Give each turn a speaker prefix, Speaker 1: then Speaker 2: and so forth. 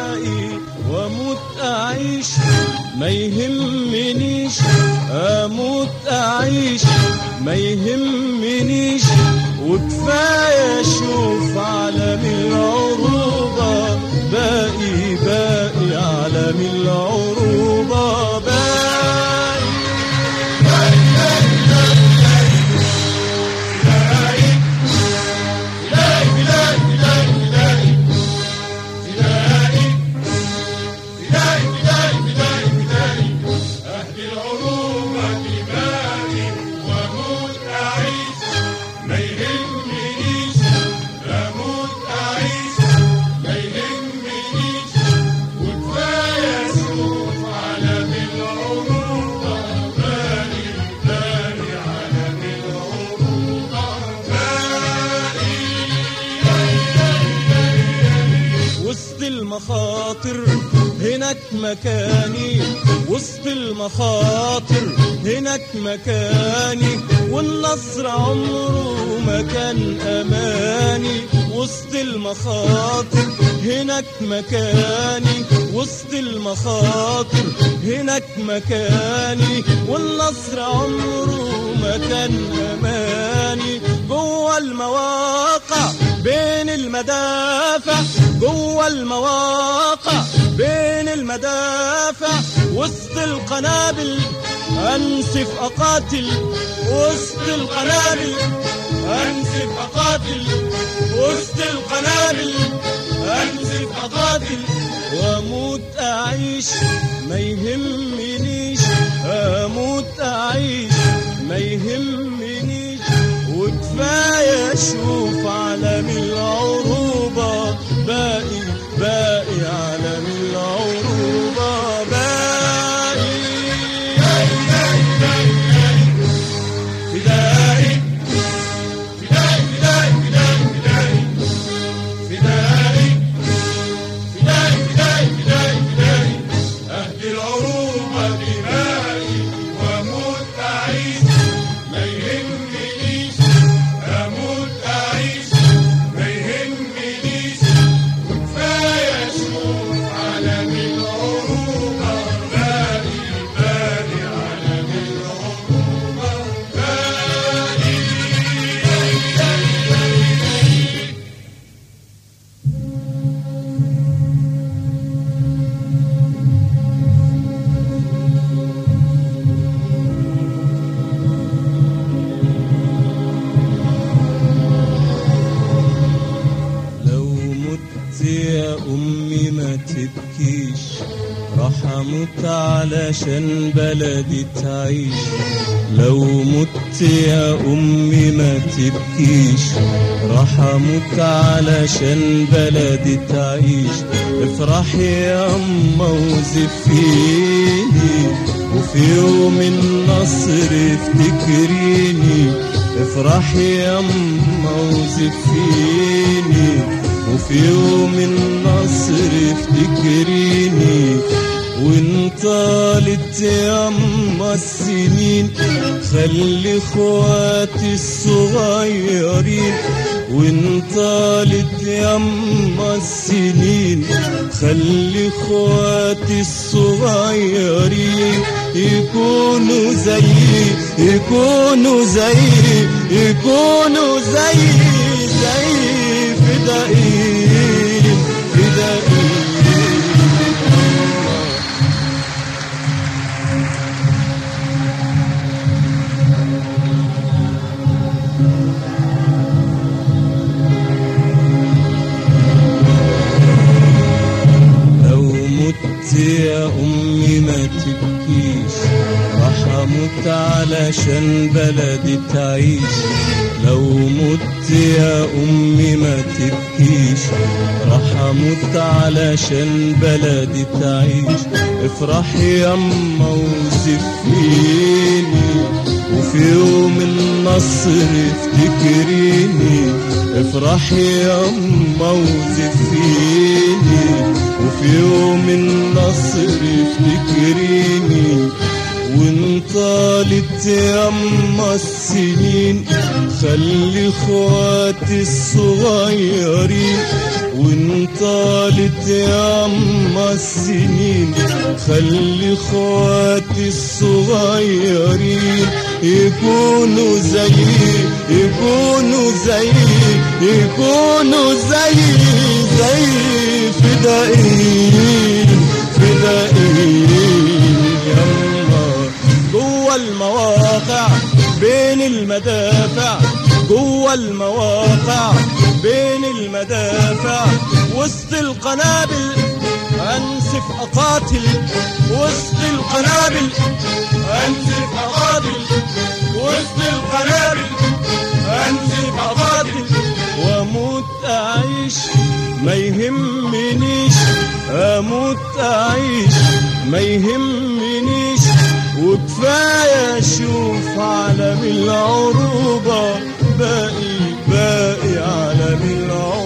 Speaker 1: باقي واموت اعيش ما يهمنيش اموت اعيش ما يهمنيش وكفايه اشوف عالم العروبه باقي باقي عالم العروبه باقي وسط المخاطر هناك مكاني وسط المخاطر هناك مكاني والنصر عمره ما كان اماني وسط المخاطر هناك مكاني وسط المخاطر هناك مكاني والنصر عمره ما كان اماني جوه المواقع بين المدافع جوه المواقع بين المدافع وسط القنابل انسف اقاتل وسط القنابل انسف اقاتل وسط القنابل انسف اقاتل واموت اعيش ما يهمنيش اموت اعيش ما يهمنيش وكفايه اشوف عالم العروبه باقي باقي عالم العروبه باقي فدائي فدائي فدائي فدائي فدائي فدائي فدائي فدائي فدائي فدائي أهدي العروبة دمائي وأموت أعيش ما يهمنيش أموت أعيش ما يهمنيش وكفاية أشوف عالم العروبة باقي باقي عالم العروبة باقي لو مت يا أمي ما تبكيش راح أموت علشان بلدي تعيش لو مت يا أمي ما تبكيش راح أموت علشان بلدي تعيش افرحي يا أما وزفيني وفي يوم النصر افتكريني افرحي يا أما وزفيني وفي يوم النصر افتكريني وان طالت ياما السنين خلي اخواتي الصغيرين وان طالت ياما السنين خلي اخواتي الصغيرين يكونوا زيي يكونوا زيي يكونوا زيي زي فدائين فدائين لو مت يا أمي ما تبكيش راح أموت علشان بلدي تعيش لو مت يا أمي ما تبكيش راح أموت علشان بلدي تعيش افرحي يما وزفيني وفي يوم النصر افتكريني افرحي يما وزفيني وفي يوم النصر افتكريني وان طالت يما السنين خلي اخواتي اخواتي الصغيرين وان طالت يا اما السنين خلي اخواتي الصغيرين يكونوا زي يكونوا زي يكونوا زي زي فدائيين فدائيين يما جوه المواقع بين المدافع جوه المواقع بين المدافع وسط القنابل انسف اقاتل وسط القنابل انسف اقاتل وسط القنابل انسف اقاتل واموت اعيش ما يهمنيش اموت اعيش ما يهمنيش وكفايه اشوف عالم العروبه باقي باقي عالم العروبه